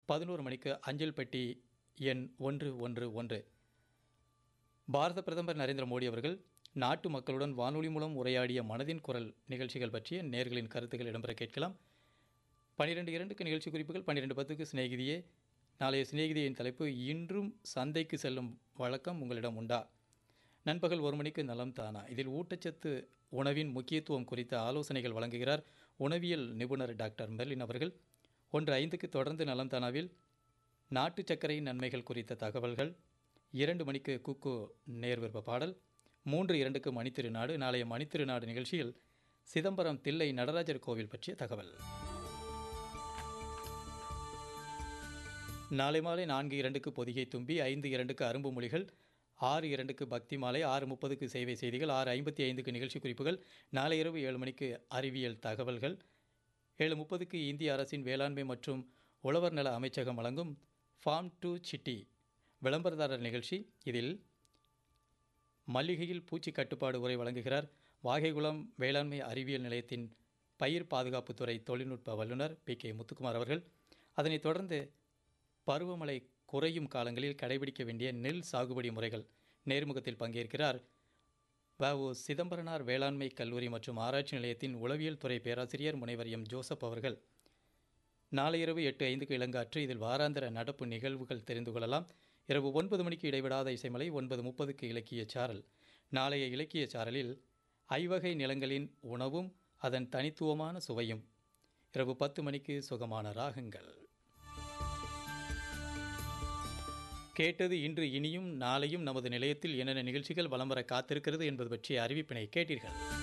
பதினோரு மணிக்கு அஞ்சல் பெட்டி எண் ஒன்று ஒன்று ஒன்று பாரத பிரதமர் நரேந்திர மோடி அவர்கள் நாட்டு மக்களுடன் வானொலி மூலம் உரையாடிய மனதின் குரல் நிகழ்ச்சிகள் பற்றிய நேர்களின் கருத்துக்கள் இடம்பெற கேட்கலாம் பன்னிரெண்டு இரண்டுக்கு நிகழ்ச்சி குறிப்புகள் பன்னிரெண்டு பத்துக்கு சிநேகிதியே நாளைய சிநேகிதியின் தலைப்பு இன்றும் சந்தைக்கு செல்லும் வழக்கம் உங்களிடம் உண்டா நண்பகல் ஒரு மணிக்கு நலம் தானா இதில் ஊட்டச்சத்து உணவின் முக்கியத்துவம் குறித்த ஆலோசனைகள் வழங்குகிறார் உணவியல் நிபுணர் டாக்டர் மெர்லின் அவர்கள் ஒன்று ஐந்துக்கு தொடர்ந்து நலம் தானாவில் நாட்டு சர்க்கரையின் நன்மைகள் குறித்த தகவல்கள் இரண்டு மணிக்கு குக்கு நேர்விருப்ப பாடல் மூன்று இரண்டுக்கு மணித்திருநாடு நாளைய மணித்திருநாடு நிகழ்ச்சியில் சிதம்பரம் தில்லை நடராஜர் கோவில் பற்றிய தகவல் நாளை மாலை நான்கு இரண்டுக்கு பொதிகை தும்பி ஐந்து இரண்டுக்கு அரும்பு மொழிகள் ஆறு இரண்டுக்கு பக்தி மாலை ஆறு முப்பதுக்கு சேவை செய்திகள் ஆறு ஐம்பத்தி ஐந்துக்கு நிகழ்ச்சி குறிப்புகள் நாளை இரவு ஏழு மணிக்கு அறிவியல் தகவல்கள் ஏழு முப்பதுக்கு இந்திய அரசின் வேளாண்மை மற்றும் உழவர் நல அமைச்சகம் வழங்கும் ஃபார்ம் டு சிட்டி விளம்பரதாரர் நிகழ்ச்சி இதில் மல்லிகையில் பூச்சி கட்டுப்பாடு உரை வழங்குகிறார் வாகைகுளம் வேளாண்மை அறிவியல் நிலையத்தின் பயிர் பாதுகாப்புத்துறை தொழில்நுட்ப வல்லுநர் பி கே முத்துக்குமார் அவர்கள் அதனைத் தொடர்ந்து பருவமழை குறையும் காலங்களில் கடைபிடிக்க வேண்டிய நெல் சாகுபடி முறைகள் நேர்முகத்தில் பங்கேற்கிறார் வஉ சிதம்பரனார் வேளாண்மை கல்லூரி மற்றும் ஆராய்ச்சி நிலையத்தின் உளவியல் துறை பேராசிரியர் முனைவர் எம் ஜோசப் அவர்கள் நாளை இரவு எட்டு ஐந்துக்கு இளங்காற்று இதில் வாராந்திர நடப்பு நிகழ்வுகள் தெரிந்து கொள்ளலாம் இரவு ஒன்பது மணிக்கு இடைவிடாத இசைமலை ஒன்பது முப்பதுக்கு இலக்கிய சாரல் நாளைய இலக்கிய சாரலில் ஐவகை நிலங்களின் உணவும் அதன் தனித்துவமான சுவையும் இரவு பத்து மணிக்கு சுகமான ராகங்கள் கேட்டது இன்று இனியும் நாளையும் நமது நிலையத்தில் என்னென்ன நிகழ்ச்சிகள் வலம் வர காத்திருக்கிறது என்பது பற்றிய அறிவிப்பினை கேட்டீர்கள்